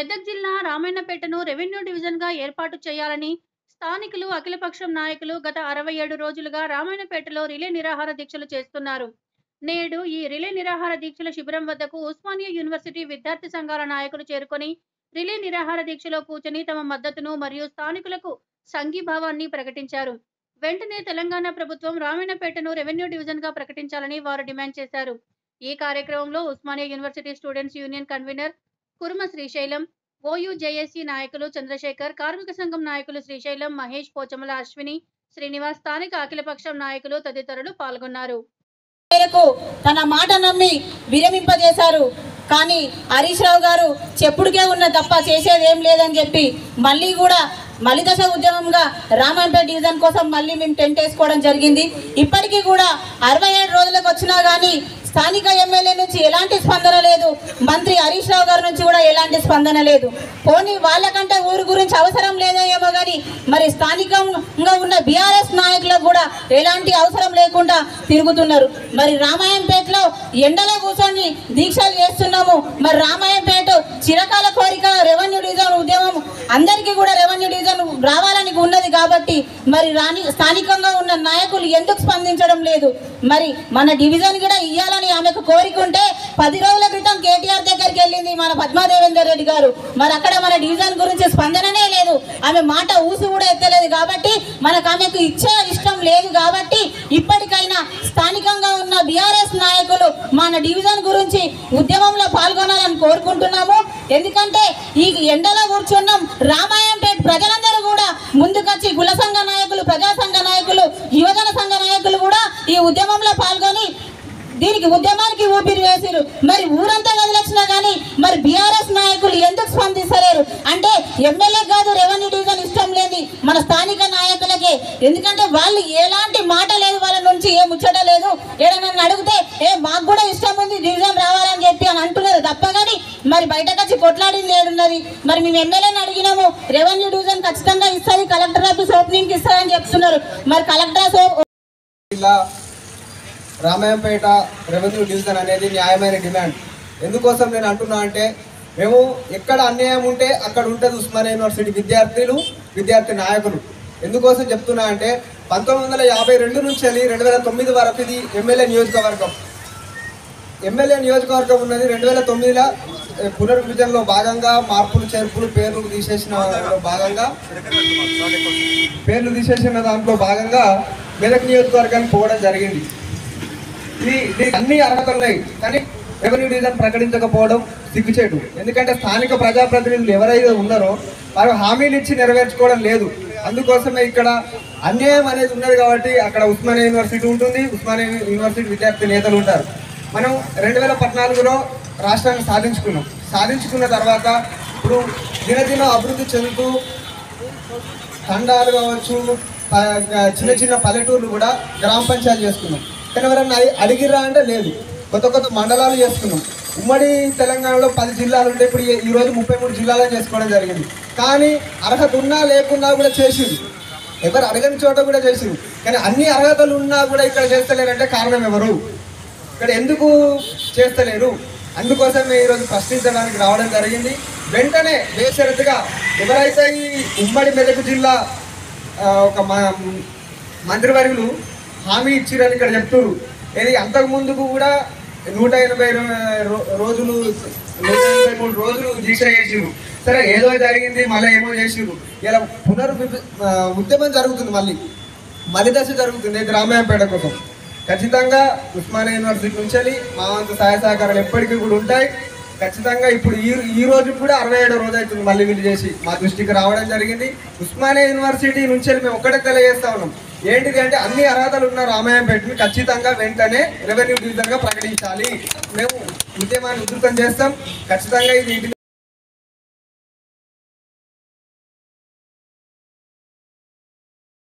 మెదక్ జిల్లా రామాయణపేటను రెవెన్యూ డివిజన్గా ఏర్పాటు చేయాలని స్థానికులు అఖిలపక్షం నాయకులు గత అరవై ఏడు రోజులుగా రామాయణపేటలో రిలే నిరాహార దీక్షలు చేస్తున్నారు నేడు ఈ రిలే నిరాహార దీక్షల శిబిరం వద్దకు ఉస్మానియా యూనివర్సిటీ విద్యార్థి సంఘాల నాయకులు చేరుకొని రిలే నిరాహార దీక్షలో కూర్చొని తమ మద్దతును మరియు స్థానికులకు సంఘీభావాన్ని ప్రకటించారు వెంటనే తెలంగాణ ప్రభుత్వం రామాయణపేటను రెవెన్యూ డివిజన్ గా ప్రకటించాలని వారు డిమాండ్ చేశారు ఈ కార్యక్రమంలో Osmania university students union convener Kurma Srisailam OU JAC నాయకులు చంద్రశేఖర్ కార్మిక సంఘం నాయకులు శ్రీశైలం మహేష్ పోచమల అశ్విని శ్రీనివాస్ స్థానిక అఖిలపక్షం నాయకులు తదితరులు పాల్గొన్నారు మేరకు తన మాట నమ్మి విరమింపజేశారు కానీ హరీష్ రావు గారు చెప్పుడుకే ఉన్న తప్ప చేసేది ఏం లేదని చెప్పి మళ్ళీ కూడా మలిదశ ఉద్యమంగా రామాయంపేట డివిజన్ కోసం మళ్ళీ మేము టెంట్ వేసుకోవడం జరిగింది ఇప్పటికీ కూడా అరవై ఏడు రోజులకు వచ్చినా కానీ స్థానిక ఎమ్మెల్యే నుంచి ఎలాంటి స్పందన లేదు మంత్రి హరీష్ రావు గారి నుంచి కూడా ఎలాంటి స్పందన లేదు పోనీ వాళ్ళకంటే ఊరు గురించి అవసరం లేదో ఏమో కానీ మరి స్థానికంగా ఉన్న బీఆర్ఎస్ నాయకులకు కూడా ఎలాంటి అవసరం లేకుండా తిరుగుతున్నారు మరి రామాయంపేటలో ఎండలో కూర్చొని దీక్షలు చేస్తున్నాము మరి రామాయంపేట చిరకాల కోరిక రెవెన్యూ డివిజన్ ఉద్యమం అందరికీ కూడా రెవెన్యూ డివిజన్ రావాలని ఉన్నది కాబట్టి మరి రాని స్థానికంగా ఉన్న నాయకులు ఎందుకు స్పందించడం లేదు మరి మన డివిజన్ కూడా ఇవ్వాలని ఆమెకు కోరిక ఉంటే పది రోజుల క్రితం కేటీఆర్ దగ్గరికి వెళ్ళింది మన పద్మాదేవేందర్ రెడ్డి గారు మరి అక్కడ మన డివిజన్ గురించి స్పందననే లేదు ఆమె మాట ఊసి కూడా ఎత్తలేదు కాబట్టి మనకు ఆమెకు ఇచ్చే ఇష్టం లేదు కాబట్టి ఇప్పటికైనా స్థానికంగా ఉన్న బీఆర్ఎస్ నాయకులు మన డివిజన్ గురించి ఉద్యమంలో పాల్గొనాలని కోరుకుంటున్నాము ఎందుకంటే ఈ ఎండలో కూర్చున్నాం రామాయంపేట ప్రజలందరూ కూడా ముందుకొచ్చి కుల సంఘ నాయకులు ప్రజా సంఘ నాయకులు యువజన సంఘ నాయకులు కూడా ఈ ఉద్యమంలో పాల్గొని దీనికి ఉద్యమానికి ఊపిరి వేసిరు మరి ఊరంతా కదిలొచ్చినా కానీ మరి బీఆర్ఎస్ నాయకులు ఎందుకు స్పందిస్తలేరు అంటే ఎమ్మెల్యే కాదు రెవెన్యూ డివిజన్ ఇష్టం లేని మన స్థానిక నాయకులకే ఎందుకంటే వాళ్ళు ఎలాంటి మాట లేదు వాళ్ళ నుంచి ఏ ముచ్చట లేదు ఏదైనా నన్ను అడిగితే ఏ మాకు కూడా ఇష్టం ఉంది డివిజన్ రావాలని చెప్పి అని అంటున్నారు తప్ప కానీ మరి బయటకు వచ్చి కొట్లాడింది ఏడున్నది మరి మేము ఎమ్మెల్యేని అడిగినాము రెవెన్యూ డివిజన్ ఖచ్చితంగా ఇస్తుంది కలెక్టర్ ఆఫీస్ ఓపెనింగ్ ఇస్తారని చెప్తున్నారు మరి కలెక్టర్ ఆఫీస్ జిల్లా రామాయంపేట రెవెన్యూ డివిజన్ అనేది న్యాయమైన డిమాండ్ ఎందుకోసం నేను అంటున్నా అంటే మేము ఎక్కడ అన్యాయం ఉంటే అక్కడ ఉంటుంది ఉస్మానియా యూనివర్సిటీ విద్యార్థులు విద్యార్థి నాయకులు ఎందుకోసం చెప్తున్నా అంటే పంతొమ్మిది వందల యాభై రెండు నుంచి వెళ్ళి రెండు వేల తొమ్మిది వరకు ఇది ఎమ్మెల్యే నియోజకవర్గం ఎమ్మెల్యే నియోజకవర్గం ఉన్నది రెండు వేల తొమ్మిదిలో ఏ, పునర్విభజనలో భాగంగా మార్పులు చేర్పులు పేర్లు తీసేసిన దానిలో భాగంగా పేర్లు తీసేసిన దాంట్లో భాగంగా మెదక్ నియోజకవర్గానికి పోవడం జరిగింది ఇది దీనికి అన్ని అర్హతలు ఉన్నాయి కానీ రెవెన్యూ డివిజన్ ప్రకటించకపోవడం సిగ్గుచేటు ఎందుకంటే స్థానిక ప్రజాప్రతినిధులు ఎవరైతే ఉన్నారో వారు హామీలు ఇచ్చి నెరవేర్చుకోవడం లేదు అందుకోసమే ఇక్కడ అన్యాయం అనేది ఉన్నది కాబట్టి అక్కడ ఉస్మానియా యూనివర్సిటీ ఉంటుంది ఉస్మానియా యూనివర్సిటీ విద్యార్థి నేతలు ఉంటారు మనం రెండు వేల పద్నాలుగులో రాష్ట్రాన్ని సాధించుకున్నాం సాధించుకున్న తర్వాత ఇప్పుడు దినదిన అభివృద్ధి చెందుతూ తండాలు కావచ్చు ప- చిన్న చిన్న పల్లెటూర్లు కూడా గ్రామ పంచాయతీ చేసుకున్నాం కానీ ఎవరన్నా అడి- అడిగిర్రా అంటే లేదు కొత్త కొత్త మండలాలు చేసుకున్నాం ఉమ్మడి తెలంగాణలో పది జిల్లాలు ఉంటే ఇప్పుడు ఈ- ఈ రోజు ముప్పై మూడు జిల్లాలు చేసుకోవడం జరిగింది కానీ అర్హత ఉన్నా లేకున్నా కూడా చేసింది ఎవరు అడగని చోట కూడా చేసింది కానీ అన్ని అర్హతలు ఉన్నా కూడా ఇక్కడ చేస్తలేరంటే కారణం ఎవరు ఇక్కడ ఎందుకు చేస్తలేరు అందుకోసమే ఈరోజు ప్రశ్నించడానికి రావడం జరిగింది వెంటనే బేషరతుగా ఎవరైతే ఈ ఉమ్మడి మెదక్ జిల్లా ఆ, ఒక మ- మంత్రివర్యులు హామీ ఇచ్చిరని ఇక్కడ చెప్తున్నారు ఇది అంతకు ముందుకు కూడా నూట ఎనభై రో- రో- రోజులు నూట ఎనభై మూడు రోజులు దీక్ష చేసిరు సరే ఏదో జరిగింది మళ్ళీ ఏమో చేసిరు ఇలా పునర్ ఉద్యమం జరుగుతుంది మళ్ళీ మలి దశ జరుగుతుంది ఇది రామాయంపేట కోసం ఖచ్చితంగా ఉస్మానియా యూనివర్సిటీ నుంచి వెళ్ళి మా వంతు సహాయ సహకారాలు ఎప్పటికీ కూడా ఉంటాయి ఖచ్చితంగా ఇప్పుడు ఈ ఈ రోజు కూడా అరవై ఏడో రోజు అవుతుంది మళ్ళీ వీళ్ళు చేసి మా దృష్టికి రావడం జరిగింది ఉస్మానియా యూనివర్సిటీ నుంచి వెళ్ళి మేము ఒక్కటే తెలియజేస్తా ఉన్నాం ఏంటిది అంటే అన్ని అర్హతలు ఉన్న రామాయంపేటని ఖచ్చితంగా వెంటనే రెవెన్యూ డివిజన్గా ప్రకటించాలి మేము ఉద్యమాన్ని ఉధృతం చేస్తాం ఖచ్చితంగా ఇది ఇంటి